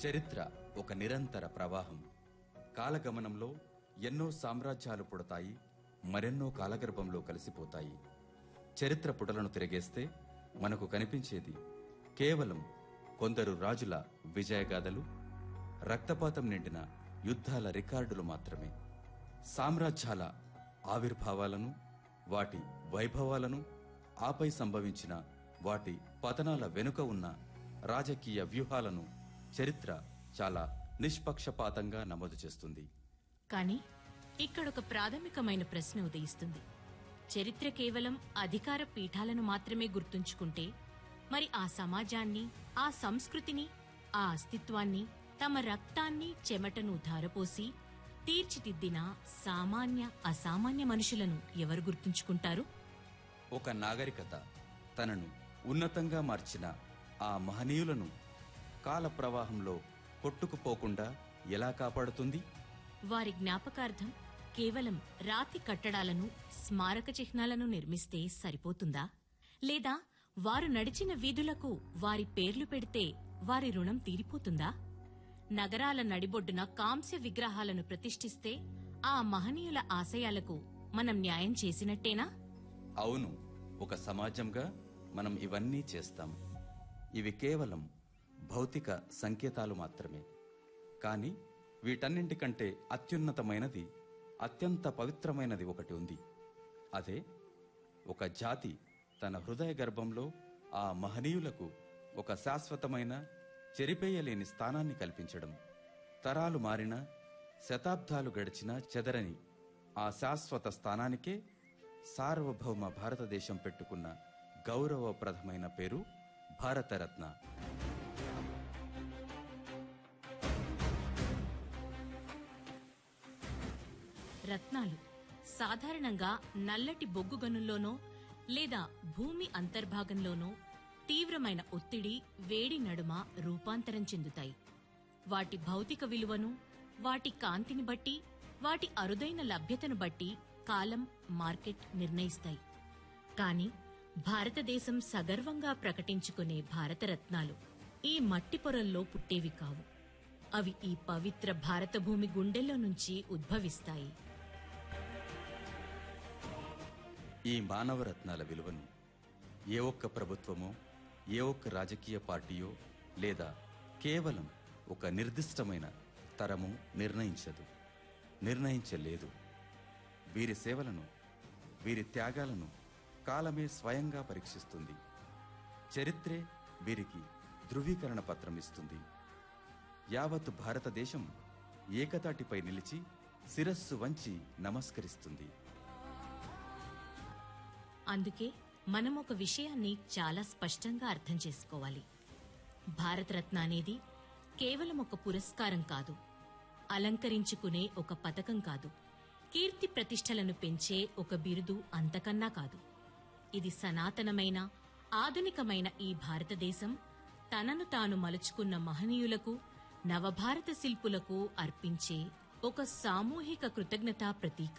చరిత్ర ఒక నిరంతర ప్రవాహం కాలగమనంలో ఎన్నో సామ్రాజ్యాలు పుడతాయి మరెన్నో కాలగర్భంలో కలిసిపోతాయి చరిత్ర పుటలను తిరగేస్తే మనకు కనిపించేది కేవలం కొందరు రాజుల విజయగాథలు రక్తపాతం నిండిన యుద్ధాల రికార్డులు మాత్రమే సామ్రాజ్యాల ఆవిర్భావాలను వాటి వైభవాలను ఆపై సంభవించిన వాటి పతనాల వెనుక ఉన్న రాజకీయ వ్యూహాలను చరిత్ర చాలా నిష్పక్షపాతంగా నమోదు చేస్తుంది కానీ ఇక్కడొక ప్రాథమికమైన ప్రశ్న ఉదయిస్తుంది చరిత్ర కేవలం అధికార పీఠాలను మాత్రమే గుర్తుంచుకుంటే మరి ఆ సమాజాన్ని ఆ సంస్కృతిని ఆ అస్తిత్వాన్ని తమ రక్తాన్ని చెమటను ధారపోసి తీర్చిదిద్దిన సామాన్య అసామాన్య మనుషులను ఎవరు గుర్తుంచుకుంటారు ఒక నాగరికత తనను ఉన్నతంగా మార్చిన ఆ మహనీయులను కాల ప్రవాహంలో కొట్టుకుపోకుండా ఎలా కాపాడుతుంది వారి జ్ఞాపకార్థం కేవలం రాతి కట్టడాలను స్మారక చిహ్నాలను నిర్మిస్తే సరిపోతుందా లేదా వారు నడిచిన వీధులకు వారి పేర్లు పెడితే వారి రుణం తీరిపోతుందా నగరాల నడిబొడ్డున కాంస్య విగ్రహాలను ప్రతిష్ఠిస్తే ఆ మహనీయుల ఆశయాలకు మనం న్యాయం చేసినట్టేనా అవును ఒక సమాజంగా మనం ఇవన్నీ చేస్తాం ఇవి కేవలం భౌతిక సంకేతాలు మాత్రమే కానీ వీటన్నింటికంటే అత్యున్నతమైనది అత్యంత పవిత్రమైనది ఒకటి ఉంది అదే ఒక జాతి తన హృదయ గర్భంలో ఆ మహనీయులకు ఒక శాశ్వతమైన చెరిపేయలేని స్థానాన్ని కల్పించడం తరాలు మారినా శతాబ్దాలు గడిచినా చెదరని ఆ శాశ్వత స్థానానికే సార్వభౌమ భారతదేశం పెట్టుకున్న గౌరవప్రదమైన పేరు భారతరత్న రత్నాలు సాధారణంగా నల్లటి బొగ్గు గనుల్లోనో లేదా భూమి అంతర్భాగంలోనో తీవ్రమైన ఒత్తిడి వేడి నడుమ రూపాంతరం చెందుతాయి వాటి భౌతిక విలువను వాటి కాంతిని బట్టి వాటి అరుదైన లభ్యతను బట్టి కాలం మార్కెట్ నిర్ణయిస్తాయి కాని భారతదేశం సగర్వంగా ప్రకటించుకునే భారతరత్నాలు ఈ మట్టి పొరల్లో పుట్టేవి కావు అవి ఈ పవిత్ర భారత భూమి గుండెల్లో నుంచి ఉద్భవిస్తాయి ఈ మానవరత్నాల విలువను ఏ ఒక్క ప్రభుత్వమో ఏ ఒక్క రాజకీయ పార్టీయో లేదా కేవలం ఒక నిర్దిష్టమైన తరము నిర్ణయించదు నిర్ణయించలేదు వీరి సేవలను వీరి త్యాగాలను కాలమే స్వయంగా పరీక్షిస్తుంది చరిత్రే వీరికి ధృవీకరణ పత్రం ఇస్తుంది యావత్ భారతదేశం ఏకతాటిపై నిలిచి శిరస్సు వంచి నమస్కరిస్తుంది అందుకే మనం ఒక విషయాన్ని చాలా స్పష్టంగా అర్థం చేసుకోవాలి భారతరత్న అనేది కేవలం ఒక పురస్కారం కాదు అలంకరించుకునే ఒక పథకం కాదు కీర్తి ప్రతిష్టలను పెంచే ఒక బిరుదు అంతకన్నా కాదు ఇది సనాతనమైన ఆధునికమైన ఈ భారతదేశం తనను తాను మలుచుకున్న మహనీయులకు నవభారత శిల్పులకు అర్పించే ఒక సామూహిక కృతజ్ఞతా ప్రతీక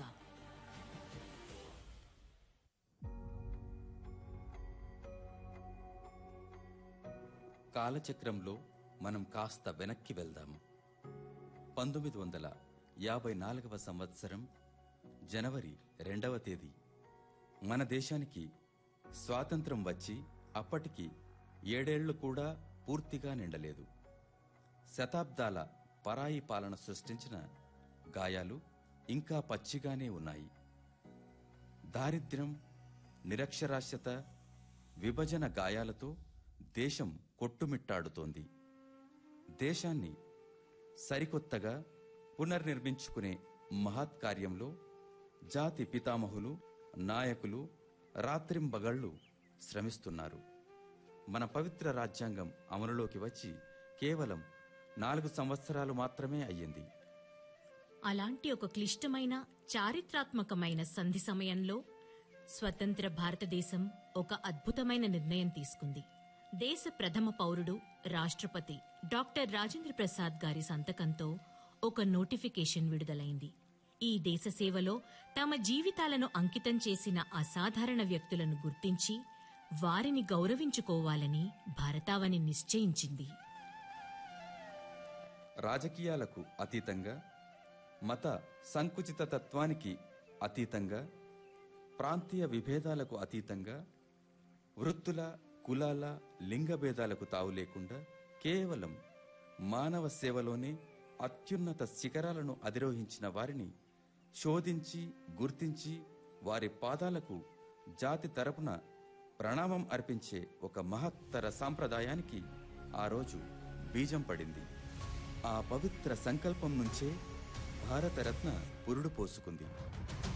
కాలచక్రంలో మనం కాస్త వెనక్కి వెళ్దాం పంతొమ్మిది వందల యాభై నాలుగవ సంవత్సరం జనవరి రెండవ తేదీ మన దేశానికి స్వాతంత్రం వచ్చి అప్పటికి ఏడేళ్లు కూడా పూర్తిగా నిండలేదు శతాబ్దాల పరాయి పాలన సృష్టించిన గాయాలు ఇంకా పచ్చిగానే ఉన్నాయి దారిద్ర్యం నిరక్షరాస్యత విభజన గాయాలతో దేశం కొట్టుమిట్టాడుతోంది దేశాన్ని సరికొత్తగా పునర్నిర్మించుకునే మహత్ కార్యంలో జాతి పితామహులు నాయకులు రాత్రింబగళ్లు శ్రమిస్తున్నారు మన పవిత్ర రాజ్యాంగం అమలులోకి వచ్చి కేవలం నాలుగు సంవత్సరాలు మాత్రమే అయ్యింది అలాంటి ఒక క్లిష్టమైన చారిత్రాత్మకమైన సంధి సమయంలో స్వతంత్ర భారతదేశం ఒక అద్భుతమైన నిర్ణయం తీసుకుంది దేశ ప్రథమ పౌరుడు రాష్ట్రపతి డాక్టర్ రాజేంద్ర ప్రసాద్ గారి సంతకంతో ఒక నోటిఫికేషన్ విడుదలైంది ఈ దేశ సేవలో తమ జీవితాలను అంకితం చేసిన అసాధారణ వ్యక్తులను గుర్తించి వారిని గౌరవించుకోవాలని భారతావని నిశ్చయించింది రాజకీయాలకు అతీతంగా మత సంకుచిత తత్వానికి అతీతంగా ప్రాంతీయ విభేదాలకు అతీతంగా వృత్తుల కులాల లింగ భేదాలకు తావు లేకుండా కేవలం మానవ సేవలోనే అత్యున్నత శిఖరాలను అధిరోహించిన వారిని శోధించి గుర్తించి వారి పాదాలకు జాతి తరపున ప్రణామం అర్పించే ఒక మహత్తర సాంప్రదాయానికి ఆ రోజు బీజం పడింది ఆ పవిత్ర సంకల్పం నుంచే భారతరత్న పురుడు పోసుకుంది